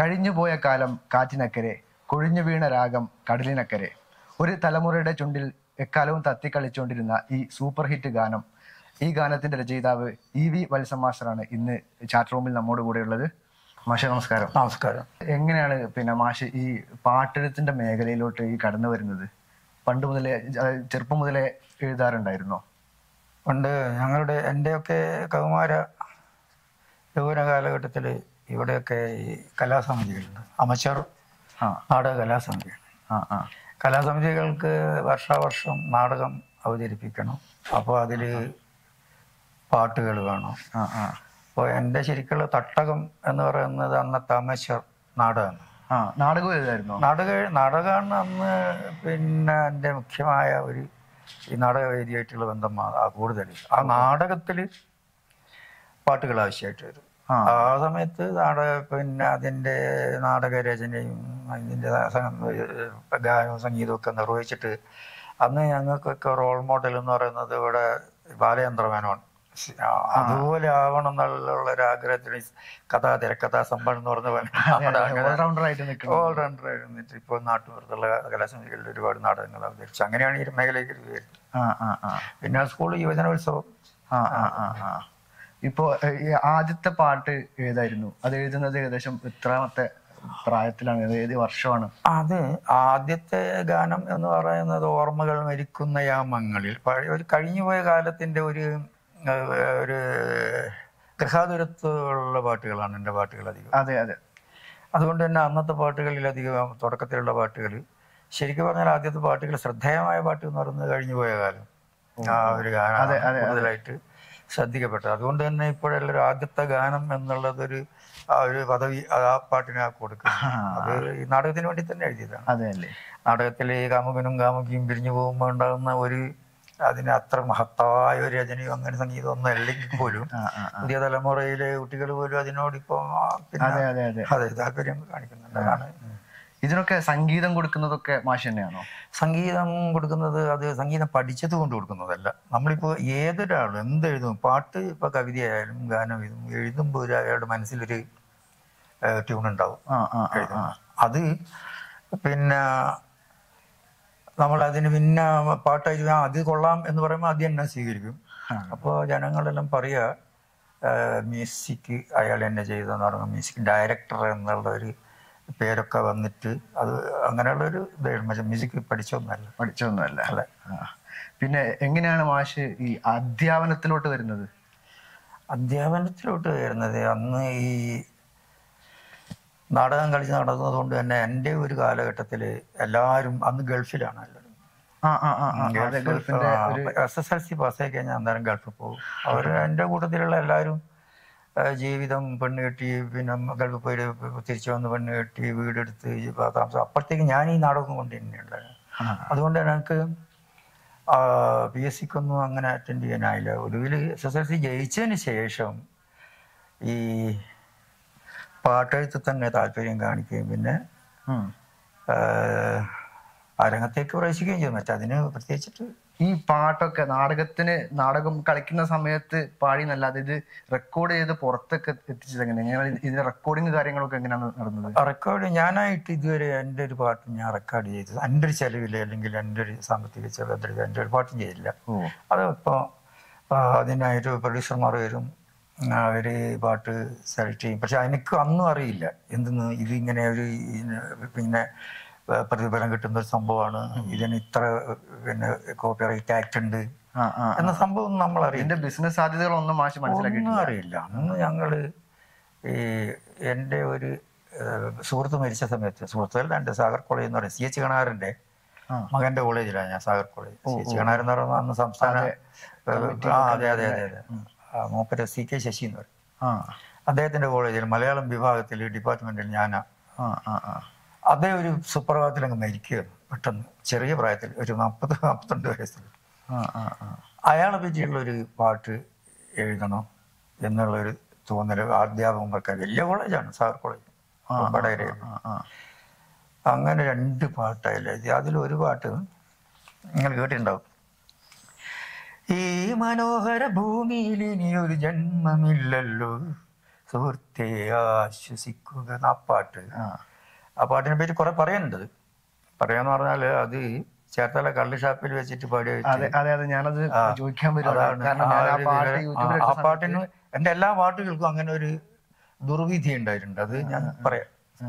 കഴിഞ്ഞുപോയ കാലം കാറ്റിനക്കരെ കൊഴിഞ്ഞു വീണ രാഗം കടലിനക്കരെ ഒരു തലമുറയുടെ ചുണ്ടിൽ എക്കാലവും തത്തിക്കളിച്ചുകൊണ്ടിരുന്ന ഈ സൂപ്പർ ഹിറ്റ് ഗാനം ഈ ഗാനത്തിന്റെ രചയിതാവ് ഇ വി വത്സം മാസ്റ്ററാണ് ഇന്ന് ചാറ്റ് റൂമിൽ നമ്മോട് കൂടെയുള്ളത് മാഷെ നമസ്കാരം നമസ്കാരം എങ്ങനെയാണ് പിന്നെ മാഷ് ഈ പാട്ടെഴുത്തിന്റെ മേഖലയിലോട്ട് ഈ കടന്നു വരുന്നത് പണ്ട് മുതലേ അതായത് ചെറുപ്പം മുതലേ എഴുതാറുണ്ടായിരുന്നോ പണ്ട് ഞങ്ങളുടെ എൻ്റെയൊക്കെ കൗമാര യൗവന കാലഘട്ടത്തിൽ ഇവിടെയൊക്കെ ഈ കലാസമിതികളുണ്ട് അമച്ചർ ആ നാടക കലാസമിതികൾ ആ ആ കലാസമിതികൾക്ക് വർഷാവർഷം നാടകം അവതരിപ്പിക്കണം അപ്പോൾ അതിൽ പാട്ടുകൾ വേണം ആ ആ അപ്പോൾ എൻ്റെ ശരിക്കുള്ള തട്ടകം എന്ന് പറയുന്നത് അന്നത്തെ അമച്ചർ നാടകമാണ് ആ നാടകം എഴുതായിരുന്നോ നാടക നാടകമാണ് അന്ന് പിന്നെ എൻ്റെ മുഖ്യമായ ഒരു ഈ നാടകവേദിയായിട്ടുള്ള ബന്ധം ആ- ആ കൂടുതൽ ആ നാടകത്തിൽ പാട്ടുകൾ ആവശ്യമായിട്ട് വരും ആ. ആ സമയത്ത് നാടക പിന്നെ അതിൻ്റെ നാടകരചനയും അതിൻ്റെ ഗാനവും സംഗീതവും ഒക്കെ നിർവഹിച്ചിട്ട് അന്ന് ഞങ്ങൾക്കൊക്കെ റോൾ മോഡൽ എന്ന് പറയുന്നത് ഇവിടെ ബാലചന്ദ്രമേനോൻ സി- ആ, അതുപോലെ ആവണം എന്നുള്ള ഒരു ആഗ്രഹത്തിന് കഥാ തിരക്കഥാ സംഭവം എന്ന് പറഞ്ഞ പോലെ നമ്മുടെ അങ്ങനെ ഓൾറൗണ്ടർ ആയിട്ട് നിൽക്കുന്നു ഓൾറൗണ്ടർ ആയിരുന്നിട്ട് ഇപ്പോൾ നാട്ടുപുറത്തുള്ള കലാസമിതികളിൽ ഒരുപാട് നാടകങ്ങൾ അവതരിച്ചു അങ്ങനെയാണ് ഈ മേഖലയ്ക്ക് വരുന്നത് ആ ആ ആ പിന്നെ സ്കൂൾ യുവജനോത്സവം ആ ആ ആ ആ ഇപ്പോ ഏഹ്, ഈ ആദ്യത്തെ പാട്ട് ഏതായിരുന്നു അത് എഴുതുന്നത് ഏകദേശം എത്രാമത്തെ പ്രായത്തിലാണ് ഏത് ഏത് വർഷമാണ് അത് ആദ്യത്തെ ഗാനം എന്ന് പറയുന്നത് ഓർമ്മകൾ മരിക്കുന്ന യാമങ്ങളിൽ പഴയ ഒരു കഴിഞ്ഞുപോയ കാലത്തിന്റെ ഒരു ഏഹ്, ഒരു ഗൃഹാതുരത്തുള്ള പാട്ടുകളാണ് എൻ്റെ പാട്ടുകൾ അധികം അതെ അതെ അതുകൊണ്ട് തന്നെ അന്നത്തെ പാട്ടുകളിലധികം തുടക്കത്തിലുള്ള പാട്ടുകൾ ശരിക്കും പറഞ്ഞാൽ ആദ്യത്തെ പാട്ടുകൾ ശ്രദ്ധേയമായ പാട്ട് എന്ന് പറയുന്നത് കഴിഞ്ഞുപോയ കാലം ആ ഒരു ഗാനം അതെ, അതെ, അതെ. കൂടുതലായിട്ട് ശ്രദ്ധിക്കപ്പെട്ടത് അതുകൊണ്ട് തന്നെ ഇപ്പോഴുള്ള ഒരു ആദ്യത്തെ ഗാനം എന്നുള്ളതൊരു ആ ഒരു പദവി ആ പാട്ടിന് ആ കൊടുക്കുന്നു അത് ഈ നാടകത്തിന് വേണ്ടി തന്നെ എഴുതിയതാണ് അതെ അല്ലേ നാടകത്തിൽ ഈ കാമുകനും കാമുകിയും പിരിഞ്ഞു പോകുമ്പോൾ ഉണ്ടാകുന്ന ഒരു അതിന് അത്ര മഹത്തായ ഒരു രചനയോ അങ്ങനെ സംഗീതം ഒന്നും അല്ലെങ്കിൽ പോലും ആ ആ ആ. പുതിയ തലമുറയിലെ കുട്ടികൾ പോലും അതിനോട് ഇപ്പൊ ആ, പിന്നെ അതെ അതെ അതെ അതെ താല്പര്യം കാണിക്കുന്നുണ്ട് അതാണ് ഇതിനൊക്കെ സംഗീതം കൊടുക്കുന്നതൊക്കെ മാഷ് തന്നെയാണോ സംഗീതം കൊടുക്കുന്നത് അത് സംഗീതം പഠിച്ചത് കൊണ്ട് കൊടുക്കുന്നതല്ല നമ്മളിപ്പോൾ ഏതൊരാളും എന്തെഴുതും പാട്ട് ഇപ്പോൾ കവിതയായാലും ഗാനം എഴുതും എഴുതുമ്പോൾ ഒരു അയാളുടെ മനസ്സിലൊരു ട്യൂൺ ഉണ്ടാവും ആ ആ ആ, ആ എഴുതും അത് പിന്നെ നമ്മൾ അതിന് പിന്നെ പാട്ടായിട്ട് ആ അത് കൊള്ളാം എന്ന് പറയുമ്പോൾ അത് തന്നെ സ്വീകരിക്കും ആ. അപ്പോൾ ജനങ്ങളെല്ലാം പറയുക മ്യൂസിക് അയാൾ എന്നെ ചെയ്തെന്ന് പറയുമ്പോൾ മ്യൂസിക് ഡയറക്ടർ എന്നുള്ള ഒരു പേരൊക്കെ വന്നിട്ട് അത് അങ്ങനെയുള്ള ഒരു ഇതായിരുന്നു പക്ഷേ മ്യൂസിക് പഠിച്ചൊന്നല്ല പഠിച്ചൊന്നുമല്ല അല്ല ആ. പിന്നെ എങ്ങനെയാണ് മാഷ് ഈ അധ്യാപനത്തിലോട്ട് വരുന്നത് അധ്യാപനത്തിലോട്ട് വരുന്നത് അന്ന് ഈ നാടകം കളിച്ച് നടന്നത് കൊണ്ട് തന്നെ എൻ്റെ ഒരു കാലഘട്ടത്തിൽ എല്ലാവരും അന്ന് ഗൾഫിലാണ് എല്ലാവരും ആ ആ ആ ആ, അതെ ഗൾഫിന്റെ ഒരു എസ് എസ് എൽ സി പാസ്സായി കഴിഞ്ഞാൽ അന്നേരം ഗൾഫിൽ പോകും അവർ എൻ്റെ കൂട്ടത്തിലുള്ള എല്ലാവരും ആ, ജീവിതം പെണ്ണ് കെട്ടി പിന്നെ ഗൾഫിൽ പോയി തിരിച്ചു വന്ന് പെണ്ണ് കെട്ടി വീടെടുത്ത് ഈ താമസം അപ്പോഴത്തേക്ക് ഞാൻ ഈ നാടകം കൊണ്ട് തന്നെയുണ്ട് ആ, അതുകൊണ്ട് എനിക്ക് പി എസ് സിക്കൊന്നും അങ്ങനെ അറ്റൻഡ് ചെയ്യാനായില്ല ഒടുവിൽ എസ് എസ് എൽ സി ജയിച്ചതിന് ശേഷം ഈ പാട്ടെഴുത്ത് തന്നെ താല്പര്യം കാണിക്കുകയും പിന്നെ ഉം. ആ, ആ രംഗത്തേക്ക് പ്രവേശിക്കുകയും ചെയ്തു മറ്റേ അതിന് പ്രത്യേകിച്ചിട്ട് ഈ പാട്ടൊക്കെ നാടകത്തിന് നാടകം കളിക്കുന്ന സമയത്ത് പാടി എന്നല്ലാതെ ഇത് റെക്കോർഡ് ചെയ്ത് പുറത്തൊക്കെ എത്തിച്ചത് എങ്ങനെ എങ്ങനെയാണ് ഇതിന്റെ റെക്കോർഡിങ് കാര്യങ്ങളൊക്കെ എങ്ങനെയാണ് നടന്നത് റെക്കോർഡ് ഞാനായിട്ട് ഇതുവരെ എൻ്റെ ഒരു പാട്ടും ഞാൻ റെക്കോർഡ് ചെയ്തത് എൻ്റെ ഒരു ചെലവിൽ അല്ലെങ്കിൽ എൻ്റെ ഒരു സാമ്പത്തിക ചെലവിൽ എൻ്റെ ഒരു പാട്ടും ചെയ്തില്ല ഓ അത് ഇപ്പോൾ അതിനായിട്ട് പ്രൊഡ്യൂസർമാർ വരും അവർ പാട്ട് സെലക്ട് ചെയ്യും പക്ഷെ എനിക്ക് അന്നും അറിയില്ല എന്തെന്ന് ഇതിങ്ങനെ ഒരു ഇതിന് പിന്നെ ഏഹ് പ്രതിഫലം കിട്ടുന്ന ഒരു സംഭവമാണ് ഇതിന് ഇത്ര പിന്നെ കോപ്പി റൈറ്റ് ആക്ട് ഉണ്ട് ആ ആ എന്ന സംഭവം ഒന്നും നമ്മൾ അറിയില്ല ഇതിന്റെ ബിസിനസ് സാധ്യതകളൊന്നും മാഷ് ഒന്നും മനസ്സിലാക്കിയിട്ടില്ല അറിയില്ല അന്ന് ഞങ്ങള് ഈ എൻ്റെ ഒരു ഏഹ് സുഹൃത്ത് മരിച്ച സമയത്ത് സുഹൃത്തുക്കളുടെ എൻ്റെ സാഗർ കോളേജ് എന്ന് പറയുന്നത് സി എച്ച് കണാറിൻ്റെ ആ. മകന്റെ കോളേജിലാണ് ഞാൻ സാഗർ കോളേജ് സി എച്ച് കണാർ എന്ന് പറയുന്നത് അന്ന് സംസ്ഥാന ആ അതെ അതെ അതെ അതെ ആ, മൂപ്പര് സി കെ ശശി എന്ന് പറയും ആ അദ്ദേഹത്തിന്റെ കോളേജിൽ മലയാളം വിഭാഗത്തിൽ ഡിപ്പാർട്ട്മെന്റിൽ ഞാൻ ആ ആ ആ അദ്ദേഹം ഒരു സുപ്രഭാതത്തിൽ അങ്ങ് മരിക്കുകയായിരുന്നു പെട്ടെന്ന് ചെറിയ പ്രായത്തിൽ ഒരു നാൽപ്പത് നാൽപ്പത്തിരണ്ട് വയസ്സിൽ ആ ആ ആ അയാളെ പറ്റിയുള്ള ഒരു പാട്ട് എഴുതണം എന്നുള്ളൊരു തോന്നൽ അധ്യാപകർക്ക് വലിയ കോളേജാണ് സാഗർ കോളേജ് വടകരയിൽ ആ ആ അങ്ങനെ രണ്ട് പാട്ടായില്ല അതിലൊരു പാട്ട് നിങ്ങൾ കേട്ടിട്ടുണ്ടാവും ഈ മനോഹര ഭൂമിയിൽ ഇനി ഒരു ജന്മമില്ലല്ലോ സുഹൃത്തെ ആശ്വസിക്കുക എന്ന ആ പാട്ട് ആ ആ പാട്ടിനെ പറ്റി കുറെ പറയാനുണ്ട് പറയാന്ന് പറഞ്ഞാല് അത് ചേർത്തല കള്ള് ഷാപ്പിൽ വെച്ചിട്ട് പാടിയ അതെ അതെ അതെ ഞാനത് ആ, ചോദിക്കാൻ വരുവാണ് അതാണ് കാരണം ആ ഞാൻ ആ ഒരു പാട്ട് വിവരം- യൂട്യൂബിൽ ആ- ആ പാട്ടിന് എന്റെ എല്ലാ പാട്ടുകൾക്കും അങ്ങനെ ഒരു ദുർവിധി ഉണ്ടായിട്ടുണ്ട് അത് ഞാൻ പറയാം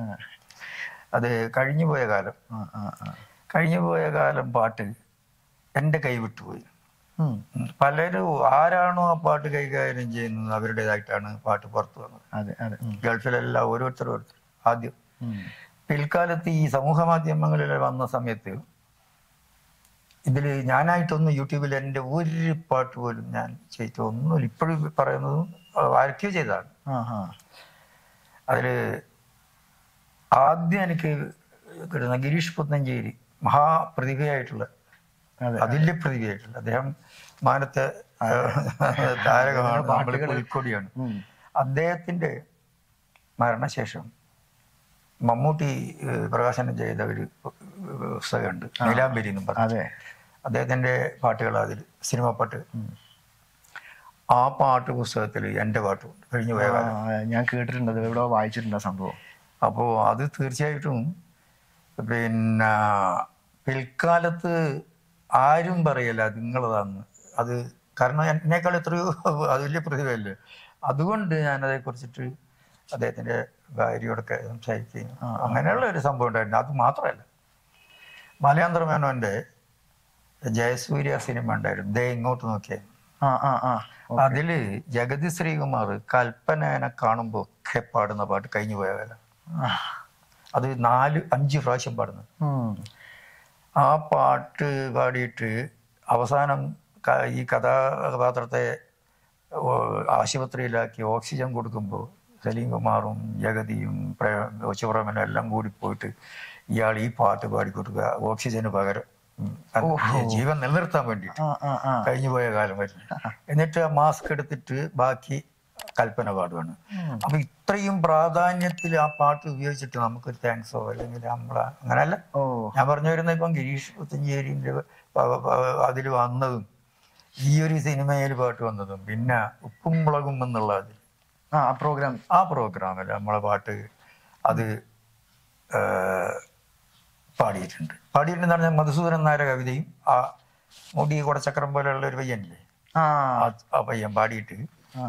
അത് കഴിഞ്ഞു പോയ കാലം കഴിഞ്ഞു പോയ കാലം പാട്ട് എൻ്റെ കൈ വിട്ടുപോയി ഉം. പലരും ആരാണോ ആ പാട്ട് കൈകാര്യം ചെയ്യുന്നത് അവരുടേതായിട്ടാണ് പാട്ട് പുറത്തു വന്നത് അതെ അതെ ഉം. ഗൾഫിലെല്ലാം ഓരോരുത്തർ ഓരോരുത്തർ ആദ്യം ഉം. പിൽക്കാലത്ത് ഈ സമൂഹ മാധ്യമങ്ങളിൽ വന്ന സമയത്ത് ഇതിൽ ഞാനായിട്ടൊന്നും യൂട്യൂബിൽ എൻ്റെ ഒരു പാട്ട് പോലും ഞാൻ ചെയ്തിട്ട് ഒന്നും ഇപ്പോഴും പറയുന്നതും ആരൊക്കെയോ ചെയ്തതാണ് ആ ആ അതിൽ ആദ്യം എനിക്ക് കിട്ടുന്ന ഗിരീഷ് പുത്തഞ്ചേരി മഹാപ്രതിഭയായിട്ടുള്ള അതെ അതില്യ പ്രതിഭയായിട്ടുള്ള അദ്ദേഹം മാനത്തെ താരകമാണ് നമ്മുടെ പുൽക്കൊടിയാണ് ഉം. അദ്ദേഹത്തിന്റെ മരണശേഷം മമ്മൂട്ടി ഏഹ്, പ്രകാശനം ചെയ്ത ഒരു പുസ്തകമുണ്ട് നീലാംബരി എന്നും പറഞ്ഞു അതെ അദ്ദേഹത്തിന്റെ പാട്ടുകൾ അതിൽ സിനിമ പാട്ട് ആ പാട്ട് പുസ്തകത്തിൽ എൻ്റെ പാട്ടുമുണ്ട് കഴിഞ്ഞു പോയ ആ, കാലം ഞാൻ കേട്ടിട്ടുണ്ട് അത് എവിടെയോ വായിച്ചിട്ടുണ്ട് ആ സംഭവം അപ്പോൾ അത് തീർച്ചയായിട്ടും പിന്നെ പിൽക്കാലത്ത് ആരും പറയല്ല അത് നിങ്ങളതാന്ന് അത് കാരണം എന്നേക്കാൾ എത്രയോ അത് വലിയ പ്രതിഭയല്ലേ അതുകൊണ്ട് ഞാനതേ കുറിച്ചിട്ട് അദ്ദേഹത്തിന്റെ ഭാര്യയോടൊക്കെ സംസാരിക്കുകയും അങ്ങനെയുള്ള ഒരു സംഭവം ഉണ്ടായിരുന്നു അത് മാത്രമല്ല മലയാന്തർ മേനോന്റെ ജയസൂര്യ സിനിമ ഉണ്ടായിരുന്നു ദേ ഇങ്ങോട്ട് നോക്കിയാൽ ആ ആ ആ അതില് ജഗതി ശ്രീകുമാർ കൽപ്പനേനെ കാണുമ്പോൾ ഒക്കെ പാടുന്ന പാട്ട് കഴിഞ്ഞു പോയ കാലം ആ. അത് നാല് അഞ്ച് പ്രാവശ്യം പാടുന്നത് ഉം. ആ പാട്ട് പാടിയിട്ട് അവസാനം ക- ഈ കഥാപാത്രത്തെ ഓ, ആശുപത്രിയിലാക്കി ഓക്സിജൻ കൊടുക്കുമ്പോൾ സലീം കുമാറും ജഗതിയും പ്രേ- ശിവറാമനും എല്ലാം കൂടി പോയിട്ട് ഇയാൾ ഈ പാട്ട് പാടിക്കൊടുക്കുക ഓക്സിജന് പകരം ഉം, അത് ജീവൻ നിലനിർത്താൻ വേണ്ടിയിട്ട് ആ ആ ആ കഴിഞ്ഞു പോയ കാലം വരുന്നു എന്നിട്ട് ആ മാസ്ക് എടുത്തിട്ട് ബാക്കി കൽപ്പന പാടുവാണ് അപ്പൊ ഇത്രയും പ്രാധാന്യത്തിൽ ആ പാട്ട് ഉപയോഗിച്ചിട്ട് നമുക്ക് താങ്ക്സോ അല്ലെങ്കിൽ നമ്മള അങ്ങനല്ല ഓ ഞാൻ പറഞ്ഞു വരുന്ന ഇപ്പം ഗിരീഷ് പുത്തഞ്ചേരിന്റെ അതിൽ വന്നതും ഈ ഒരു സിനിമയിൽ പാട്ട് വന്നതും പിന്നെ ഉപ്പും മുളകും എന്നുള്ള അതിൽ ആ ആ പ്രോഗ്രാം ആ പ്രോഗ്രാമിൽ നമ്മളെ പാട്ട് അത് ആ, പാടിയിട്ടുണ്ട് പാടിയിട്ടുണ്ടെന്ന് പറഞ്ഞാൽ മധുസൂദനൻ നായരുടെ കവിതയും ആ മുടി കുടച്ചക്രം പോലെയുള്ള ഒരു പയ്യനില്ലേ ആ ആ- ആ പയ്യൻ പാടിയിട്ട് ആ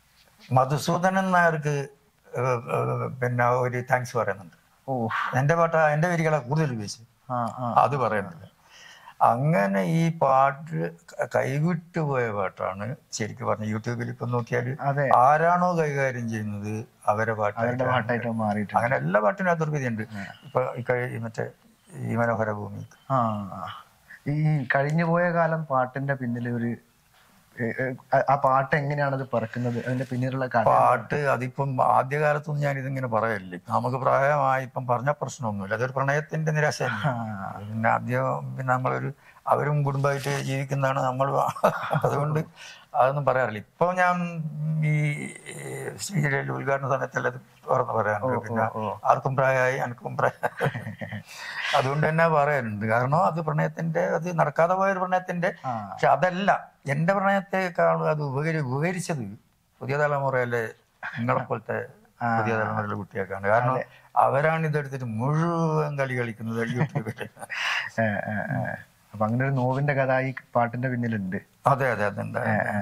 മധുസൂദനൻ നായർക്ക് ഏഹ്, ഏഹ്, പിന്നെ ഒരു താങ്ക്സ് പറയുന്നുണ്ട് ഓ എൻ്റെ പാട്ട് എൻ്റെ വരികളെ കൂടുതൽ ഉപയോഗിച്ചു ആ ആ അത് പറയുന്നില്ല അങ്ങനെ ഈ പാട്ട് ക- കൈവിട്ടു പോയ പാട്ടാണ് ശരിക്കും പറഞ്ഞ യൂട്യൂബിൽ ഇപ്പൊ നോക്കിയാൽ അതെ ആരാണോ കൈകാര്യം ചെയ്യുന്നത് അവരെ പാട്ട് അവരുടെ പാട്ടായിട്ട് മാറിയിട്ടുണ്ട് അങ്ങനെ എല്ലാ പാട്ടിനും അതുർവിധിയുണ്ട് ഇപ്പൊ ഈ കഴി മറ്റേ ഈ മനോഹര ഭൂമി ആ ഈ കഴിഞ്ഞു പോയ കാലം പാട്ടിന്റെ പിന്നിൽ ഒരു ഏ, ഏ, ആ- ആ പാട്ട് എങ്ങനെയാണ് അത് പറക്കുന്നത് അതിന്റെ പിന്നിലുള്ള കഥ പാട്ട് അതിപ്പം ആദ്യകാലത്തൊന്നും ഞാൻ ഇതിങ്ങനെ പറയല്ലേ നമുക്ക് പ്രായമായി ഇപ്പം പറഞ്ഞ പ്രശ്നമൊന്നുമില്ല അതൊരു പ്രണയത്തിന്റെ നിരാശ ആ, പിന്നെ ആദ്യം പിന്നെ നമ്മളൊരു അവരും കുടുംബമായിട്ട് ജീവിക്കുന്നതാണ് നമ്മൾ അതുകൊണ്ട് അതൊന്നും പറയാറില്ല ഇപ്പൊ ഞാൻ ഈ ശ്രീജിയിൽ ഉദ്ഘാടന സമയത്തല്ല ഇത് തുറന്ന് പറയാറുണ്ട് പിന്നെ ഓ. ആർക്കും പ്രായമായി എനിക്കും പ്രായം അതുകൊണ്ട് തന്നെ പറയാറുണ്ട് കാരണം അത് പ്രണയത്തിന്റെ അത് നടക്കാതെ പോയ ഒരു പ്രണയത്തിന്റെ ആ. പക്ഷെ അതല്ല എന്റെ പ്രണയത്തെക്കാളും അത് ഉപകരി ഉപകരിച്ചത് പുതിയ തലമുറയിലെ നിങ്ങളെ പോലത്തെ പുതിയ തലമുറയിലെ കുട്ടികൾക്കാണ് കാരണം അവരാണ് ഇതെടുത്തിട്ട് മുഴുവൻ കളി കളിക്കുന്നത് യൂട്യൂബിൽ ഏ, ഏ, ഏ. അപ്പൊ അങ്ങനെ ഒരു നോവിന്റെ കഥ ഈ പാട്ടിന്റെ പിന്നിലുണ്ട് അതെ അതെ അതെന്താ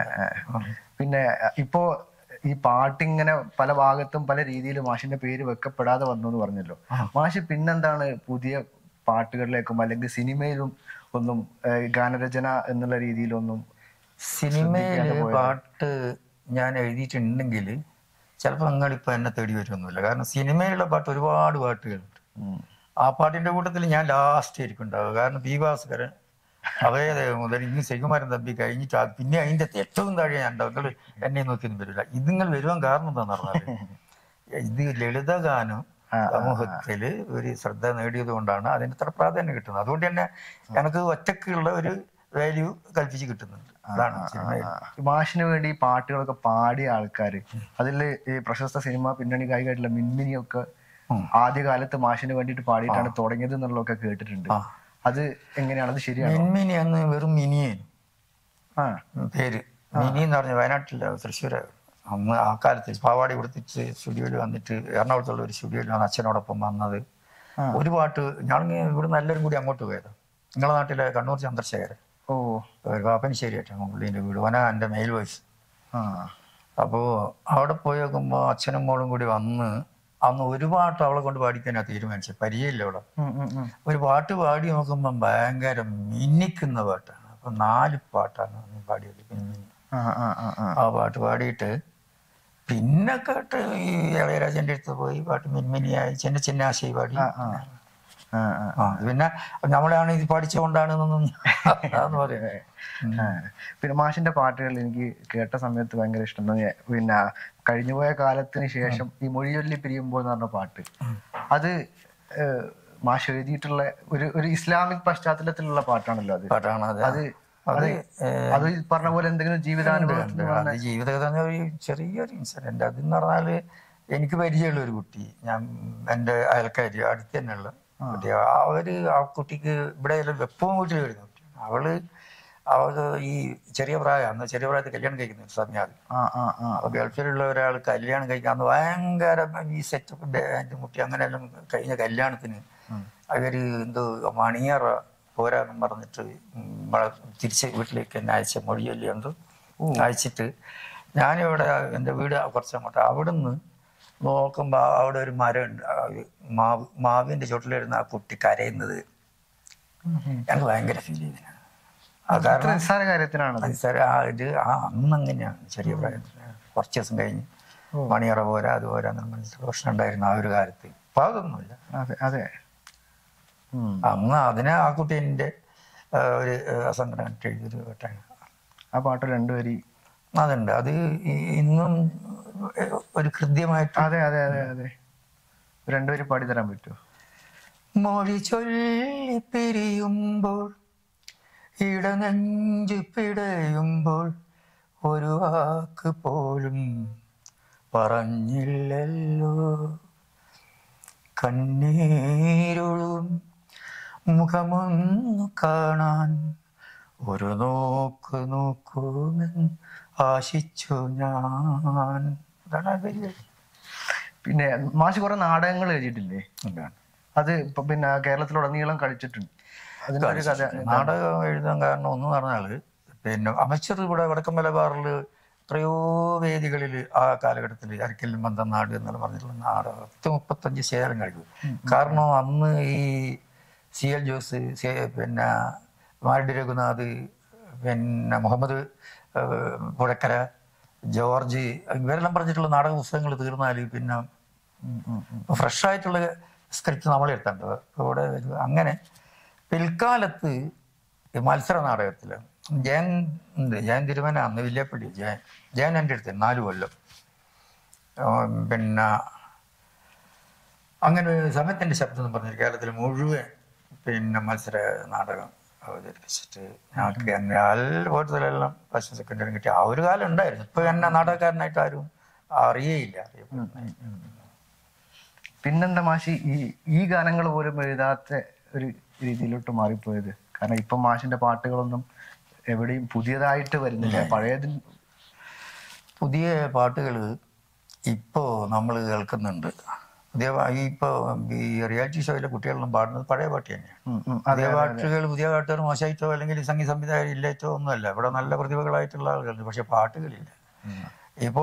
പിന്നെ ഇപ്പോ ഈ പാട്ടിങ്ങനെ പല ഭാഗത്തും പല രീതിയിൽ മാഷിന്റെ പേര് വെക്കപ്പെടാതെ വന്നു എന്ന് പറഞ്ഞല്ലോ മാഷ് പിന്നെന്താണ് പുതിയ പാട്ടുകളിലേക്കും അല്ലെങ്കിൽ സിനിമയിലും ഒന്നും ഏ, ഗാനരചന എന്നുള്ള രീതിയിലൊന്നും സിനിമയില് പാട്ട് ഞാൻ എഴുതിയിട്ടുണ്ടെങ്കിൽ ചിലപ്പോൾ നിങ്ങളിപ്പോൾ എന്നെ തേടി വരുമൊന്നുമില്ല കാരണം സിനിമയിലുള്ള പാട്ട് ഒരുപാട് പാട്ടുകളുണ്ട് ഉം. ആ പാട്ടിന്റെ കൂട്ടത്തിൽ ഞാൻ ലാസ്റ്റ് ആയിരിക്കും ഉണ്ടാവുക കാരണം പി ഭാസ്കരൻ അഭയദേവ മുതൽ ഇന്ന് ശ്രീകുമാരൻ തമ്പി കഴിഞ്ഞിട്ട് അത് പിന്നെ അതിന്റെ ഏറ്റവും താഴെ ഞാൻ ഉണ്ടാവും നിങ്ങൾ എന്നെ നോക്കിയൊന്നും വരില്ല ഇത് നിങ്ങൾ വരുവാൻ കാരണം എന്താന്ന് പറഞ്ഞാല് ഇത് ലളിതഗാനം സമൂഹത്തില് ഒരു ശ്രദ്ധ നേടിയത് കൊണ്ടാണ് അതിന് ഇത്ര പ്രാധാന്യം കിട്ടുന്നത് അതുകൊണ്ട് തന്നെ എനിക്ക് ഒറ്റക്കുള്ള ഒരു വാല്യൂ കൽപ്പിച്ച് കിട്ടുന്നുണ്ട് അതാണ് സിനിമയിൽ ഈ മാഷിന് വേണ്ടി ഈ പാട്ടുകളൊക്കെ പാടിയ ആൾക്കാര് അതിൽ ഈ പ്രശസ്ത സിനിമ പിന്നണി ഗായികമായിട്ടുള്ള മിൻമിനിയൊക്കെ ആദ്യകാലത്ത് മാഷിന് വേണ്ടിയിട്ട് പാടിയിട്ടാണ് തുടങ്ങിയത് എന്നുള്ളതൊക്കെ കേട്ടിട്ടുണ്ട് അത് എങ്ങനെയാണ് അത് ശരിയാണ് മിൻമിനി അന്ന് വെറും മിനിയേനു ആ പേര് മിനി എന്ന് പറഞ്ഞ വയനാട്ടിലെ തൃശ്ശൂര് അന്ന് ആ കാലത്ത് പാവാടി കൊടുത്തിട്ട് സ്റ്റുഡിയോയിൽ വന്നിട്ട് എറണാകുളത്തുള്ള ഒരു സ്റ്റുഡിയോയിൽ വന്ന് അച്ഛനോടൊപ്പം വന്നത് ആ. ഒരു പാട്ട് ഞാനെങ്കിൽ ഇവിടുന്ന് എല്ലാവരും കൂടി അങ്ങോട്ട് പോയത് നിങ്ങളുടെ നാട്ടിലെ കണ്ണൂർ ചന്ദ്രശേഖരൻ ഓ ഒരു പാപ്പനശ്ശേരിയായിട്ടാണ് പുള്ളീൻ്റെ വീട് ഓന എൻ്റെ മെയിൽ വോയിസ് ആ അപ്പോൾ അവിടെ പോയി നോക്കുമ്പോൾ അച്ഛനും മോളും കൂടി വന്ന് അന്ന് ഒരു പാട്ട് അവളെ കൊണ്ട് പാടിക്കാനാണ് തീരുമാനിച്ചത് പരിചയമില്ല അവിടെ ഉം, ഉം, ഉം. ഒരു പാട്ട് പാടി നോക്കുമ്പം ഭയങ്കര മിന്നിക്കുന്ന പാട്ടാണ് അപ്പം നാല് പാട്ടാണ് അന്ന് പാടിയത് മിന്നി ആ ആ ആ ആ ആ പാട്ട് പാടിയിട്ട് പിന്നെ കേട്ട് ഈ ഇളയരാജൻ്റെ അടുത്ത് പോയി പാട്ട് മിൻമിനിയായി ചിന്ന ചിന്ന ആശയി പാടി ആ, ആ. ആ, ആ. ആ അത് പിന്നെ നമ്മളാണ് ഇത് പഠിച്ചുകൊണ്ടാണെന്നൊന്നും അതെന്ന് പറയാം ആ. പിന്നെ മാഷിന്റെ പാട്ടുകൾ എനിക്ക് കേട്ട സമയത്ത് ഭയങ്കര ഇഷ്ടം തോന്നി പിന്നെ കഴിഞ്ഞുപോയ കാലത്തിന് ശേഷം ഈ മൊഴിയൊല്ലി പിരിയുമ്പോൾ എന്ന് പറഞ്ഞ പാട്ട് അത് ഏഹ്, മാഷ് എഴുതിയിട്ടുള്ള ഒരു ഒരു ഇസ്ലാമിക് പശ്ചാത്തലത്തിലുള്ള പാട്ടാണല്ലോ അത് പാട്ടാണ് അത് അത് അത് അത് അത് ഈ പറഞ്ഞ പോലെ എന്തെങ്കിലും ജീവിതാനുഭവം ഉണ്ട്. അത് ജീവിതകഥ എന്ന് ഒരു ചെറിയൊരു ഇൻസിഡന്റ് അതെന്ന് പറഞ്ഞാല് എനിക്ക് പരിചയമുള്ള ഒരു കുട്ടി ഞാൻ എൻ്റെ അയൽക്കാരി അടുത്ത് തന്നെയുള്ള കുട്ടി അവര് ആ കുട്ടിക്ക് ഇവിടെ എപ്പോഴും വീട്ടിൽ വരുന്ന കുട്ടിയാണ് അവള് അവൾക്ക് ഈ ചെറിയ പ്രായം അന്ന് ചെറിയ പ്രായത്തിൽ കല്യാണം കഴിക്കുന്ന ഒരു സമയം ആ ആ ആ അപ്പൊ ഗൾഫിലുള്ള ഒരാൾ കല്യാണം കഴിക്കാൻ അന്ന് ഭയങ്കര ഈ സെറ്റപ്പ് എൻ്റെ കുട്ടി അങ്ങനെയെല്ലാം കഴിഞ്ഞ കല്യാണത്തിന് അവര് എന്തോ മണിയറ പോരാന്നും പറഞ്ഞിട്ട് നമ്മളെ തിരിച്ച് വീട്ടിലേക്ക് എന്നെ അയച്ച മൊഴിയല്ലേ എന്തോ അയച്ചിട്ട് ഞാനിവിടെ എൻ്റെ വീട് കുറച്ച് അങ്ങോട്ട് അവിടുന്ന് നോക്കുമ്പോൾ അവിടെ ഒരു മരമുണ്ട് ആ ഒരു മാവ് മാവിൻ്റെ ചോട്ടിലിരുന്ന് ആ കുട്ടി കരയുന്നത് ഞങ്ങൾക്ക് ഭയങ്കര ഫീൽ ചെയ്തിന് ആ അത്ര കാരണം നിസ്സാര കാര്യത്തിനാണത് അത് സാറേ ആ ഇത് ആ അന്ന് അങ്ങനെയാണ് ചെറിയ പ്രായത്തിൽ കുറച്ച് ദിവസം കഴിഞ്ഞ് മണിയറ പോരാ അത് പോരാ എന്നുള്ള മനസ്സിൽ പ്രശ്നം ഉണ്ടായിരുന്നു ആ ഒരു കാലത്ത് ഇപ്പം അതൊന്നുമില്ല അതെ അതെ ഉം. അന്ന് അതിനെ ആ കുട്ടീൻ്റെ ഒരു അസംഘടന എഴുതിയൊരു കേട്ടാണ് ആ പാട്ട് രണ്ടുപേരി അതുണ്ട് അത് ഈ- ഇന്നും ഒരു കൃത്യമായിട്ട് അതെ അതെ അതെ അതെ രണ്ടുപേരും പാടി തരാൻ പറ്റുമോ മൊഴി ചൊല്ലി പിരിയുമ്പോൾ ഇടനെഞ്ചു പിടയുമ്പോൾ ഒരു വാക്ക് പോലും പറഞ്ഞില്ലല്ലോ കണ്ണീരുളും മുഖമൊന്നു കാണാൻ ഒരു നോക്ക് നോക്കുമെന്ന് ആശിച്ചു ഞാൻ അതാണ് ആ വരി. പിന്നെ മാഷ് കുറെ നാടകങ്ങൾ എഴുതിയിട്ടില്ലേ ഇതാണ്. അത് ഇപ്പൊ പിന്നെ കേരളത്തിലുടനീളം കളിച്ചിട്ടുണ്ട് അതിന്റെ ഒരു കഥ നാടകം എഴുതാൻ കാരണം ഒന്ന് പറഞ്ഞാല് പിന്നെ അമച്ചർ ഇവിടെ വടക്കൻ മലബാറിൽ എത്രയോ വേദികളിൽ ആ കാലഘട്ടത്തിൽ അരക്കലും മന്തനാട് എന്നുള്ള പറഞ്ഞിട്ടുള്ള നാടകം പത്ത് മുപ്പത്തഞ്ച് ശേഖരം കളിക്കും കാരണം അന്ന് ഈ സി എൽ ജോസ് സി- പിന്നെ മാരടി രഘുനാഥ് പിന്നെ മുഹമ്മദ് ഏഹ്, പുഴക്കര ജോർജ് ഇവരെല്ലാം പറഞ്ഞിട്ടുള്ള നാടക പുസ്തകങ്ങൾ തീർന്നാൽ പിന്നെ ഉം, ഉം, ഉം. ഫ്രഷ് ആയിട്ടുള്ള സ്ക്രിപ്റ്റ് നമ്മൾ എഴുത്തേണ്ടത് ഇവിടെ ഒരു അങ്ങനെ പിൽക്കാലത്ത് ഈ മത്സര നാടകത്തിൽ ജയൻ ഉണ്ട് ജയൻ തിരുമന അന്ന് വില്യപ്പള്ളി ജയൻ ജയൻ എൻ്റെ അടുത്ത് നാല് കൊല്ലം ഉം, പിന്നെ അങ്ങനെ ഒരു സമയത്തിൻ്റെ ശബ്ദം എന്ന് പറഞ്ഞ കേരളത്തിൽ മുഴുവൻ പിന്നെ മത്സര നാടകം അവതരിപ്പിച്ചിട്ട് ഞങ്ങൾക്ക് എല്ലാ കൂടുതലെല്ലാം ഫസ്റ്റ് സെക്കൻഡറി കിട്ടി ആ ഒരു കാലം ഉണ്ടായിരുന്നു ഇപ്പൊ എന്നെ നാടകക്കാരനായിട്ട് ആരും അറിയേയില്ല അറിയപ്പെടുന്ന പിന്നെന്താ മാഷി ഈ ഈ ഗാനങ്ങൾ പോലും എഴുതാത്ത ഒരു രീതിയിലോട്ട് മാറിപ്പോയത് കാരണം ഇപ്പൊ മാഷിന്റെ പാട്ടുകളൊന്നും എവിടെയും പുതിയതായിട്ട് വരുന്നില്ല പഴയതിൽ പുതിയ പാട്ടുകൾ ഇപ്പോൾ നമ്മൾ കേൾക്കുന്നുണ്ട് പുതിയ പാ- ഈ ഇപ്പോൾ ഈ റിയാലിറ്റി ഷോയിലെ കുട്ടികളെല്ലാം പാടുന്നത് പഴയ പാട്ട് തന്നെയാണ് ഉം, ഉം, അതെ പുതിയ പാട്ടുകൾ പുതിയ പാട്ടുകൾ മോശമായിട്ടോ അല്ലെങ്കിൽ സംഗീത സംവിധായകർ ഇല്ലായിട്ടോ ഒന്നുമല്ല ഇവിടെ നല്ല പ്രതിഭകളായിട്ടുള്ള ആളുകളുണ്ട് പക്ഷെ പാട്ടുകളില്ല ഇപ്പോ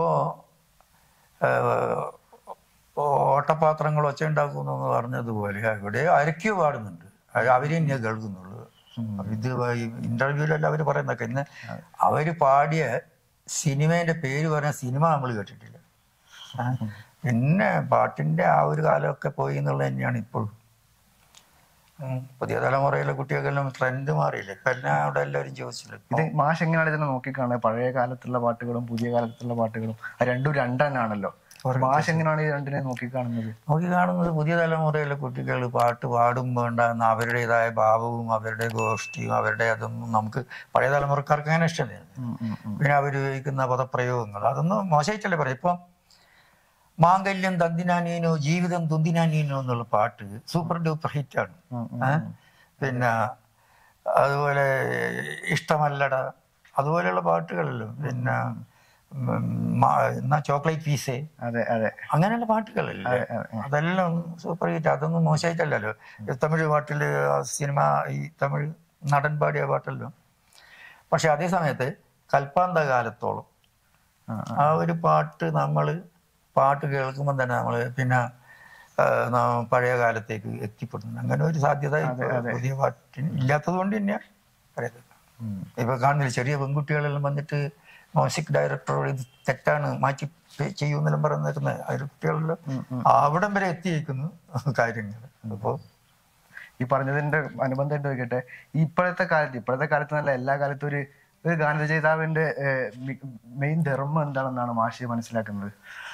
ഓട്ടപാത്രങ്ങൾ ഒച്ച ഉണ്ടാക്കുന്നു എന്ന് പറഞ്ഞതുപോലെ ഇവിടെ അരക്കിയോ പാടുന്നുണ്ട് അത് അവര് തന്നെ കേൾക്കുന്നുള്ളൂ ഇത് ഇന്റർവ്യൂലെല്ലാം അവർ പറയുന്നൊക്കെ ഇന്ന് അവര് പാടിയ സിനിമേന്റെ പേര് പറഞ്ഞ സിനിമ നമ്മൾ കേട്ടിട്ടില്ല ആ. പിന്നെ പാട്ടിന്റെ ആ ഒരു കാലമൊക്കെ പോയി എന്നുള്ളത് തന്നെയാണ് ഇപ്പോഴും ഉം. പുതിയ തലമുറയിലെ കുട്ടികൾക്കെല്ലാം ട്രെൻഡ് മാറിയില്ലേ ഇപ്പൊ എല്ലാം അവിടെ എല്ലാവരും ചോദിച്ചില്ല ഇത് മാഷ് എങ്ങനെയാണ് ഇതിനെ നോക്കിക്കാണുന്നത് പഴയ കാലത്തുള്ള പാട്ടുകളും പുതിയ കാലത്തുള്ള പാട്ടുകളും അത് രണ്ടും രണ്ടെണ്ണാണല്ലോ മാഷ് എങ്ങനെയാണ് ഈ രണ്ടിനെ നോക്കിക്കാണുന്നത് നോക്കി കാണുന്നത് പുതിയ തലമുറയിലെ കുട്ടികൾ പാട്ട് പാടുമ്പോൾ ഉണ്ടാകുന്ന അവരുടേതായ ഭാവവും അവരുടെ ഗോഷ്ഠിയും അവരുടെ അതൊന്നും നമുക്ക് പഴയ തലമുറക്കാർക്ക് അങ്ങനെ ഇഷ്ടമില്ല ഉം, ഉം, ഉം. പിന്നെ അവരുപയോഗിക്കുന്ന പദപ്രയോഗങ്ങൾ അതൊന്നും മോശമായിട്ടല്ലേ പറയാം ഇപ്പം മാംഗല്യം തന്തിനാനീനോ ജീവിതം തുന്തിനാനീനോ എന്നുള്ള പാട്ട് സൂപ്പർ ഡൂപ്പർ ഹിറ്റാണ് ഉം, ഉം, ഏ? പിന്നെ അതുപോലെ ഇഷ്ടമല്ലട അതുപോലെയുള്ള പാട്ടുകളല്ലോ പിന്നെ ഉം, മ- എന്നാ ചോക്ലേറ്റ് പീസേ അതെ അതെ അങ്ങനെയുള്ള പാട്ടുകളല്ലേ അതെ, അതെ. അതെല്ലാം സൂപ്പർ ഹിറ്റ് അതൊന്നും മോശമായിട്ടല്ലല്ലോ ഈ തമിഴ് പാട്ടിൽ സിനിമ ഈ തമിഴ് നടൻ പാടിയ പാട്ടല്ലോ പക്ഷെ അതേ സമയത്ത് കൽപ്പാന്ത കാലത്തോളം ആ, ആ ഒരു പാട്ട് നമ്മൾ പാട്ട് കേൾക്കുമ്പോൾ തന്നെ നമ്മൾ പിന്നെ ആ, നാം പഴയ കാലത്തേക്ക് എത്തിപ്പെടുന്നു അങ്ങനെ ഒരു സാധ്യത ഇപ്പൊ പുതിയ പാട്ടിന് ഇല്ലാത്തത് കൊണ്ട് തന്നെയാണ് പറയുന്നത് ഉം. ഇപ്പൊ കാണുന്നില്ല ചെറിയ പെൺകുട്ടികളെല്ലാം വന്നിട്ട് മ്യൂസിക് ഡയറക്ടറോട് ഇത് തെറ്റാണ് മാറ്റി പേ- ചെയ്യൂന്നെല്ലാം പറഞ്ഞിരുന്ന ആ കുട്ടികളെല്ലാം അവിടം വരെ എത്തിയിരിക്കുന്നു കാര്യങ്ങൾ അപ്പോൾ ഈ പറഞ്ഞതിന്റെ അനുബന്ധമായിട്ട് നോക്കിയിട്ട് ഇപ്പോഴത്തെ കാലത്ത് ഇപ്പോഴത്തെ കാലത്ത് നല്ല എല്ലാ കാലത്തും ഒരു ഒരു ഗാനരചയിതാവിന്റെ മെയിൻ ധർമ്മം എന്താണെന്നാണ് മാഷി മനസ്സിലാക്കുന്നത്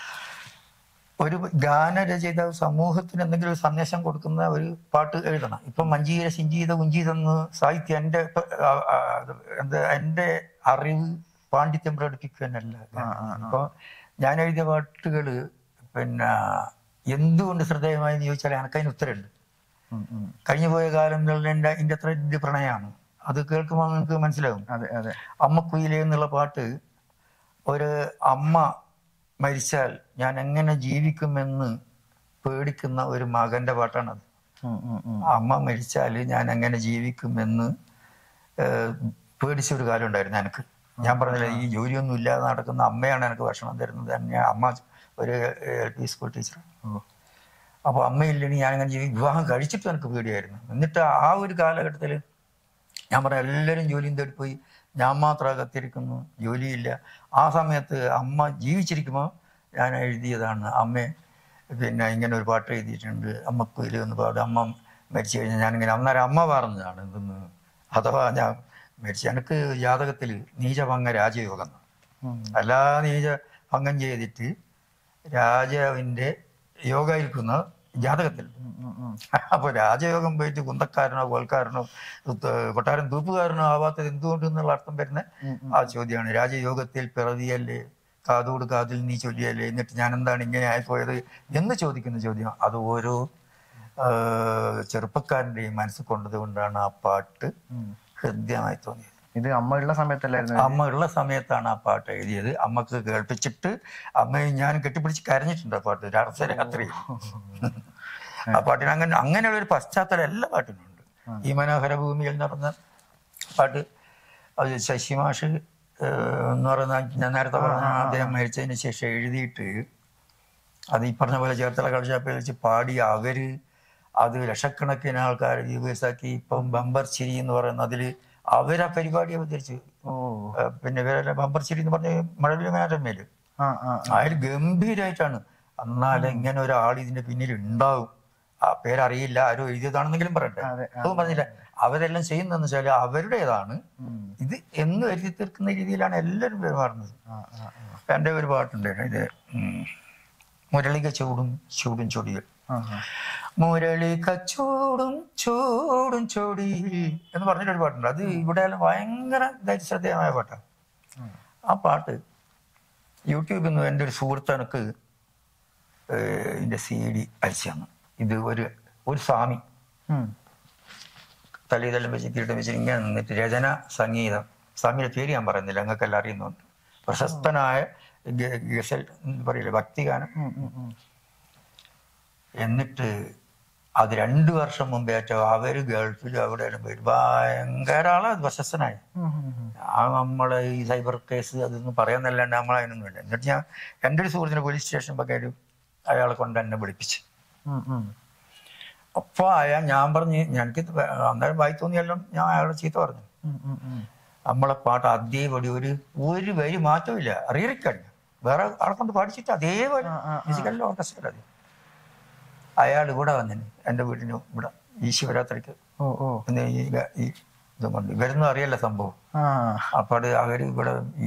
ഒരു ഗാനരചയിതാവ് സമൂഹത്തിന് എന്തെങ്കിലും ഒരു സന്ദേശം കൊടുക്കുന്ന ഒരു പാട്ട് എഴുതണം ഇപ്പൊ മഞ്ജീര സിഞ്ചീത കുഞ്ചീതെന്ന് സാഹിത്യം എൻ്റെ ഇപ്പൊ, ആ, ആ, അത് എന്താ എൻ്റെ അറിവ് പാണ്ഡിത്യം പ്രകടിപ്പിക്കാനല്ല ഇപ്പൊ ഞാൻ എഴുതിയ പാട്ടുകൾ പിന്നെ എന്തുകൊണ്ട് ശ്രദ്ധേയമായെന്ന് ചോദിച്ചാൽ എനിക്കതിന് ഉത്തരമുണ്ട് ഉം, ഉം. കഴിഞ്ഞു പോയ കാലങ്ങളിൽ എൻ്റെ എൻ്റെ അത്ര എൻ്റെ പ്രണയമാണ് അത് കേൾക്കുമ്പോൾ നിങ്ങൾക്ക് മനസ്സിലാവും അതെ അതെ അമ്മക്കുയിലേ എന്നുള്ള പാട്ട് ഒരു അമ്മ മരിച്ചാൽ ഞാൻ എങ്ങനെ ജീവിക്കുമെന്ന് പേടിക്കുന്ന ഒരു മകന്റെ പാട്ടാണത് ഉം, ഉം, ഉം. അമ്മ മരിച്ചാൽ ഞാൻ എങ്ങനെ ജീവിക്കുമെന്ന് ഏഹ്, പേടിച്ച ഒരു കാലം ഉണ്ടായിരുന്നു എനിക്ക് ഞാൻ പറഞ്ഞില്ല ഈ ജോലിയൊന്നും ഇല്ലാതെ നടക്കുന്ന അമ്മയാണ് എനിക്ക് ഭക്ഷണം തരുന്നത് തന്നെ അമ്മ ഒരു എൽ പി സ്കൂൾ ടീച്ചർ ഓ. അപ്പോൾ അമ്മയില്ലെങ്കിൽ ഞാൻ അങ്ങനെ ജീവി വിവാഹം കഴിച്ചിട്ട് എനിക്ക് പേടിയായിരുന്നു എന്നിട്ട് ആ ഒരു കാലഘട്ടത്തിൽ ഞാൻ പറയാം എല്ലാവരും ജോലിയും തേടി പോയി ഞാൻ മാത്രം അകത്തിരിക്കുന്നു ജോലിയില്ല ആ സമയത്ത് അമ്മ ജീവിച്ചിരിക്കുമ്പോൾ ഞാൻ എഴുതിയതാണ് അമ്മ പിന്നെ ഇങ്ങനെ ഒരു പാട്ട് എഴുതിയിട്ടുണ്ട് അമ്മക്കുയിൽ എന്ന് പാടും അമ്മ മരിച്ചു കഴിഞ്ഞാൽ ഞാനിങ്ങനെ അന്നേരം അമ്മ പറഞ്ഞതാണ് എന്തെന്ന് അഥവാ ഞാൻ മരിച്ചു എനിക്ക് ജാതകത്തിൽ നീചഭംഗ രാജയോഗം എന്നാണ്. ഉം. എല്ലാ നീച ഭംഗം ചെയ്തിട്ട് രാജാവിൻ്റെ യോഗമായിരിക്കുന്ന ജാതകത്തിൽ ഉം, ഉം, ഉം. അപ്പൊ രാജയോഗം പോയിട്ട് കുന്തക്കാരനോ കോൽക്കാരനോ ത- കൊട്ടാരം തൂപ്പുകാരനോ ആവാത്തത് എന്തുകൊണ്ട് എന്നുള്ള അർത്ഥം വരുന്ന ഉം, ആ ചോദ്യമാണ് രാജയോഗത്തിൽ പിറവിയല്ലേ കാതോട് കാതിൽ നീ ചൊല്ലിയല്ലേ എന്നിട്ട് ഞാൻ എന്താണ് ഇങ്ങനെ ആയിപ്പോയത് എന്ന് ചോദിക്കുന്ന ചോദ്യം അത് ഓരോ ആ, ചെറുപ്പക്കാരൻ്റെയും മനസ്സിൽ കൊണ്ടത് കൊണ്ടാണ് ആ പാട്ട് ഉം. ഹൃദ്യമായി തോന്നിയത് ഇത് അമ്മ ഉള്ള സമയത്തല്ലായിരുന്നു അമ്മ ഉള്ള സമയത്താണ് ആ പാട്ട് എഴുതിയത് അമ്മക്ക് കേൾപ്പിച്ചിട്ട് അമ്മയെ ഞാൻ കെട്ടിപ്പിടിച്ച് കരഞ്ഞിട്ടുണ്ട് ആ പാട്ട് ഒരു അർദ്ധരാത്രി ആ പാട്ടിന് അങ്ങനെ അങ്ങനെയുള്ള ഒരു പശ്ചാത്തലം എല്ലാ പാട്ടിനും ഉണ്ട് ഈ മനോഹര ഭൂമിയിൽ എന്ന് പറഞ്ഞ പാട്ട് അത് ശശിമാഷ് ഏഹ്, എന്ന് പറയുന്ന ഞാൻ നേരത്തെ പറഞ്ഞ അദ്ദേഹം മരിച്ചതിന് ശേഷം എഴുതിയിട്ട് അത് ഈ പറഞ്ഞ പോലെ ചേർത്തല കളിച്ചാപ്പിൽ വെച്ച് പാടി അവര് അത് ലക്ഷക്കണക്കിന് ആൾക്കാർ വ്യൂവേഴ്സാക്കി ഇപ്പം ബമ്പർ ചിരി എന്ന് പറയുന്ന അതിൽ അവരാ പരിപാടി അവതരിച്ചു ഓ ഏഹ്, പിന്നെ ഇവരെല്ലാം ബമ്പർ ചിരി എന്ന് പറഞ്ഞ മഴവിൽ മേലമ്മേല് ആ ആ അതിൽ ഗംഭീരമായിട്ടാണ് എന്നാലും ഇങ്ങനെ ഒരാൾ ഇതിന്റെ പിന്നിൽ ഉണ്ടാവും ആ പേരറിയില്ല ആരും എഴുതിയതാണെന്നെങ്കിലും പറയട്ടെ അതെ, അതും പറഞ്ഞില്ല അവരെല്ലാം ചെയ്യുന്നതെന്ന് വെച്ചാൽ അവരുടേതാണ് ഉം. ഇത് എന്ന് എഴുതി തീർക്കുന്ന രീതിയിലാണ് എല്ലാവരും പെരുമാറുന്നത് ആ ആ ആ. എൻ്റെ ഒരു പാട്ടുണ്ടായിരുന്നു ഇത് ഉം. മുരളിക ചൂടും ചൂടും ചൊടിയിൽ ആ ആ. മുരളിക ചൂടും ചൂടും ചൊടിയിൽ എന്ന് പറഞ്ഞിട്ടൊരു പാട്ടുണ്ട് അത് ഇവിടെ എല്ലാം ഭയങ്കര ഇതായിട്ട് ശ്രദ്ധേയമായ പാട്ടാണ് ആ പാട്ട് യൂട്യൂബിൽ നിന്ന് എൻ്റെ ഒരു സുഹൃത്ത് എനിക്ക് ഏഹ്, ഇതിൻ്റെ സി ഡി അയച്ചു തന്നു ഇത് ഒരു ഒരു സ്വാമി ഉം. തലയിതെല്ലാം വെച്ച് കിരീടം വെച്ച് ഇങ്ങനെ നിന്നിട്ട് രചന സംഗീതം സ്വാമിയുടെ പേര് ഞാൻ പറയുന്നില്ല ഞങ്ങൾക്കെല്ലാം അറിയുന്നുണ്ട് പ്രശസ്തനായ ഗ- ഗസൽ എന്ന് പറയില്ലേ ഭക്തിഗാനം ഉം, ഉം, ഉം. എന്നിട്ട് അത് രണ്ടു വർഷം മുമ്പേ ആറ്റോ അവര് ഗൾഫിൽ അവിടെ പോയി ഭയങ്കര ആളാ അത് പ്രശസ്തനായി ഉം, ഉം, ഉം. ആ നമ്മളെ ഈ സൈബർ കേസ് അതൊന്നും പറയാന്നല്ലാണ്ട് നമ്മൾ അതിനൊന്നുമില്ല എന്നിട്ട് ഞാൻ എൻ്റെ ഒരു സുഹൃത്തിന് പോലീസ് സ്റ്റേഷൻ പകരം അയാളെ കൊണ്ട് എന്നെ വിളിപ്പിച്ചു ഉം, ഉം. അപ്പോൾ അയാൾ ഞാൻ പറഞ്ഞ് എനിക്ക് ഇത് വേ- അന്നേരം വായി തോന്നിയെല്ലാം ഞാൻ അയാളെ ചീത്ത പറഞ്ഞു ഉം, ഉം, ഉം. നമ്മളെ പാട്ട് അതേപടി ഒരു ഒരു വരി മാറ്റമില്ല റീറിക്കഴിഞ്ഞു വേറെ ആളെ കൊണ്ട് പാടിച്ചിട്ട് അതേപോലെ ആ, ആ, ആ. മ്യൂസിക്കലിൽ ഓർക്കസ്ട്ര അത് അയാൾ ഇവിടെ വന്നിന് എൻ്റെ വീടിന് ഇവിടെ ഈ ശിവരാത്രിക്ക് ഓ ഓ പിന്നെ ഈ ഗ- ഈ ഇതും കൊണ്ട് ഇവരൊന്നും അറിയല്ല സംഭവം ആ അപ്പോൾ അത് അവർ ഇവിടെ ഈ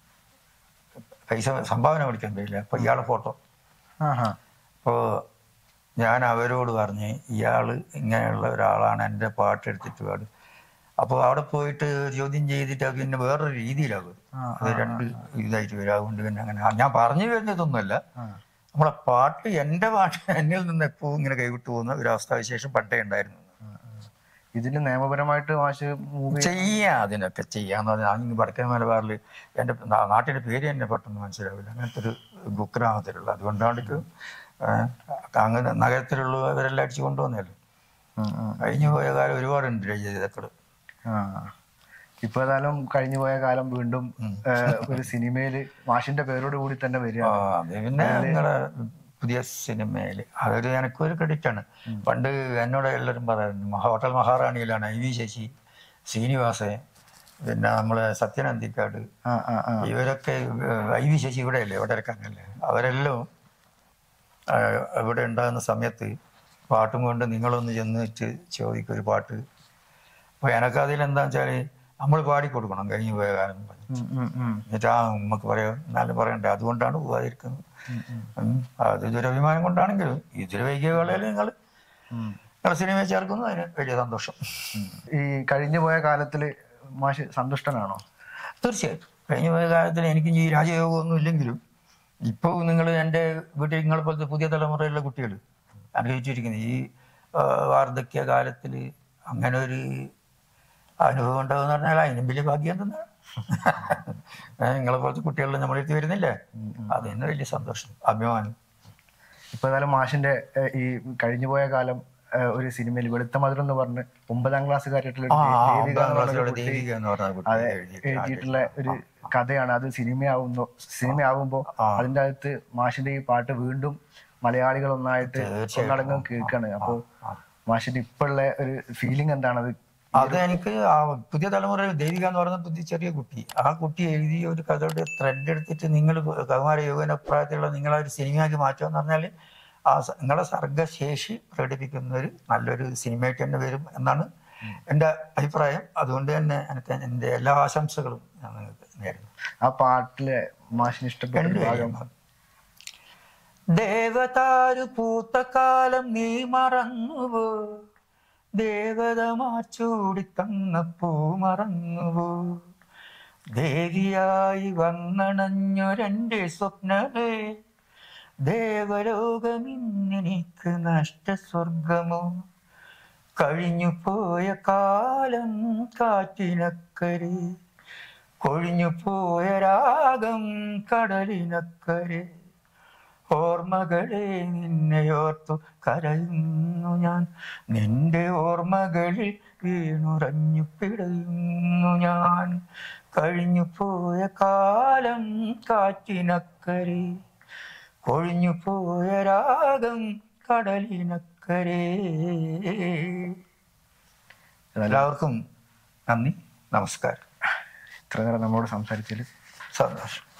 പൈസ സംഭാവന മേടിക്കാൻ കഴിയില്ല അപ്പോൾ ഇയാളെ ഫോട്ടോ ആഹാ അപ്പോൾ ഞാൻ അവരോട് പറഞ്ഞ് ഇയാൾ ഇങ്ങനെയുള്ള ഒരാളാണ് എൻ്റെ പാട്ടെടുത്തിട്ട് പാട് അപ്പോൾ അവിടെ പോയിട്ട് ചോദ്യം ചെയ്തിട്ട് അത് പിന്നെ വേറൊരു രീതിയിലാകും ആ, അത് രണ്ട് ഇതായിട്ട് വരും അതുകൊണ്ട് പിന്നെ അങ്ങനെ ഞാൻ പറഞ്ഞു വരുന്നതൊന്നുമല്ല ആ നമ്മളെ പാട്ട് എൻ്റെ പാട്ട് എന്നിൽ നിന്ന് എപ്പോഴും ഇങ്ങനെ കൈവിട്ടു പോകുന്ന ഒരു അവസ്ഥാവിശേഷം പണ്ടേ ഉണ്ടായിരുന്നു ഇതിന് നിയമപരമായിട്ട് മാഷ് മൂവി ചെയ്യാം അതിനൊക്കെ ചെയ്യാന്ന് പറഞ്ഞാൽ അങ്ങ് വടക്കൻ മലബാറിൽ എൻ്റെ നാ- നാട്ടിൻ്റെ പേര് തന്നെ പെട്ടെന്ന് മനസ്സിലാവില്ല അങ്ങനത്തെ ഒരു കുഗ്രാമത്തിലുള്ള അതുകൊണ്ടാണ് ഇത്, ഏഹ്, അങ്ങനെ നഗരത്തിലുള്ളവരെല്ലാം അടിച്ചു കൊണ്ടുവന്നല്ലോ കഴിഞ്ഞു പോയ കാലം ഒരുപാടുണ്ട് രചയിതാക്കള് ആ ഇപ്പൊ ഏതായാലും കഴിഞ്ഞു പോയ കാലം വീണ്ടും ഏഹ്, ഒരു സിനിമയില് മാഷിന്റെ പേരോട് കൂടി തന്നെ വരിക ആ, അത് പിന്നെ നിങ്ങളെ പുതിയ സിനിമയിൽ അതൊരു എനിക്കൊരു ക്രെഡിറ്റ് ആണ് പണ്ട് എന്നോട് എല്ലാവരും പറയാറുണ്ട് മഹാ- ഹോട്ടൽ മഹാറാണിയിലാണ് ഐ വി ശശി ശ്രീനിവാസൻ പിന്നെ നമ്മളെ സത്യനന്ദിക്കാട് ആ ആ ആ ഇവരൊക്കെ ഏഹ്, ഐ വി ശശി ഇവിടെയല്ലേ വടരക്കാനല്ലേ അവരെല്ലാം ഏഹ്, ഇവിടെ ഉണ്ടാകുന്ന സമയത്ത് പാട്ടും കൊണ്ട് നിങ്ങളൊന്ന് ചെന്നിട്ട് ചോദിക്കും ഒരു പാട്ട് അപ്പോൾ എനക്ക് അതിൽ എന്താ വെച്ചാൽ നമ്മൾ പാടിക്കൊടുക്കണം കഴിഞ്ഞു പോയ കാലം എന്ന് പറഞ്ഞു ഉം, ഉം, ഉം. എന്നിട്ട് ആ നമുക്ക് പറയാം എന്നാലും പറയണ്ടേ അതുകൊണ്ടാണ് പോകാതിരിക്കുന്നത് ഉം. അത് ദുരഭിമാനം കൊണ്ടാണെങ്കിലും ഇതിൽ വൈകിയ വേളയിൽ നിങ്ങൾ ഉം. നിങ്ങളുടെ സിനിമയെ ചേർക്കുന്നു അതിന് വലിയ സന്തോഷം ഈ കഴിഞ്ഞു പോയ കാലത്തില് മാഷ് സന്തുഷ്ടനാണോ തീർച്ചയായിട്ടും കഴിഞ്ഞ പോയ കാലത്തിൽ എനിക്ക് ഈ രാജയോഗമൊന്നും ഇല്ലെങ്കിലും ഇപ്പോൾ നിങ്ങൾ എൻ്റെ വീട്ടിൽ നിങ്ങളെ പോലത്തെ പുതിയ തലമുറയിലുള്ള കുട്ടികൾ അനുഭവിച്ചിരിക്കുന്നത് ഈ ആ, വാർദ്ധക്യ കാലത്തിൽ അങ്ങനെ ഒരു അനുഭവം ഉണ്ടാകുമെന്ന് പറഞ്ഞാൽ അതിനും വലിയ ഭാഗ്യം തന്നെയാണ് നിങ്ങളെ പോലത്തെ കുട്ടികളിൽ നമ്മളെടുത്ത് വരുന്നില്ലേ അത് തന്നെ വലിയ സന്തോഷം അഭിമാനം ഇപ്പൊ ഏതായാലും മാഷിന്റെ ഏഹ്, ഈ കഴിഞ്ഞു പോയ കാലം ഏഹ്, ഒരു സിനിമയിൽ വെളുത്ത മധുരം എന്ന് പറഞ്ഞ് ഒമ്പതാം ക്ലാസ്സുകാരായിട്ടുള്ള ആ, ആ, ദേവിക ഒമ്പതാം എന്ന് പറഞ്ഞ ക്ലാസ്സിലുള്ള കുട്ടി ദേവിക എന്ന് പറഞ്ഞ കുട്ടി അതെ എഴുതിയിട്ട് എഴുതിയിട്ടുള്ള ഒരു കഥയാണ് അത് സിനിമയാവുന്നു സിനിമയാവുമ്പോ ആ. അതിന്റെ അകത്ത് മാഷിന്റെ ഈ പാട്ട് വീണ്ടും മലയാളികൾ ഒന്നായിട്ട് തീർച്ചയായിട്ടും. ഒന്നടങ്കം കേൾക്കാണ് അപ്പൊ മാഷിന്റെ ഇപ്പോഴുള്ള ഒരു ഫീലിംഗ് എന്താണ് അത് അത് എനിക്ക് ആ പുതിയ തലമുറ ദേവിക എന്ന് പറയുന്ന പുതിയ ചെറിയ കുട്ടി ആ കുട്ടി എഴുതിയ ഒരു കഥയുടെ ത്രെഡ് എടുത്തിട്ട് നിങ്ങൾ കൗമാര യുവന പ്രായത്തിലുള്ള നിങ്ങളെ ഒരു സിനിമയാക്കി മാറ്റുക എന്ന് പറഞ്ഞാൽ ആ സ- നിങ്ങളെ സർഗശേഷി പ്രകടിപ്പിക്കുന്ന ഒരു നല്ലൊരു സിനിമയായിട്ട് തന്നെ വരും എന്നാണ് എൻ്റെ അഭിപ്രായം അതുകൊണ്ട് തന്നെ എനിക്ക് എൻ്റെ എല്ലാ ആശംസകളും ഞാൻ നിങ്ങൾക്ക് നേരുന്നു ആ പാട്ടിലെ മാഷിന് ഇഷ്ടപ്പെട്ട ഒരു ഭാഗം ദേവതാരു പൂത്ത കാലം നീ മറന്നുവോ ദേവത മാച്ചൂടി തന്ന പൂ മറന്നുവോ ദേവിയായി വന്നണഞ്ഞൊരെന്റെ സ്വപ്നമേ ദേവലോകമിന്നെനിക്ക് നഷ്ടസ്വർഗമോ കഴിഞ്ഞു പോയ കാലം കാറ്റിനക്കരെ കൊഴിഞ്ഞു പോയ രാഗം കടലിനക്കരെ ഓർമ്മകളെ നിന്നെയോർത്തു കരയുന്നു ഞാൻ നിന്റെ ഓർമ്മകളിൽ വീണുറഞ്ഞു പിടയുന്നു ഞാൻ കഴിഞ്ഞു പോയ കാലം കാറ്റിനക്കരെ കൊഴിഞ്ഞു പോയ രാഗം കടലിനക്കരെ എല്ലാവർക്കും നന്ദി നമസ്കാരം ഇത്ര നേരം നമ്മോട് സംസാരിച്ചതിൽ സന്തോഷം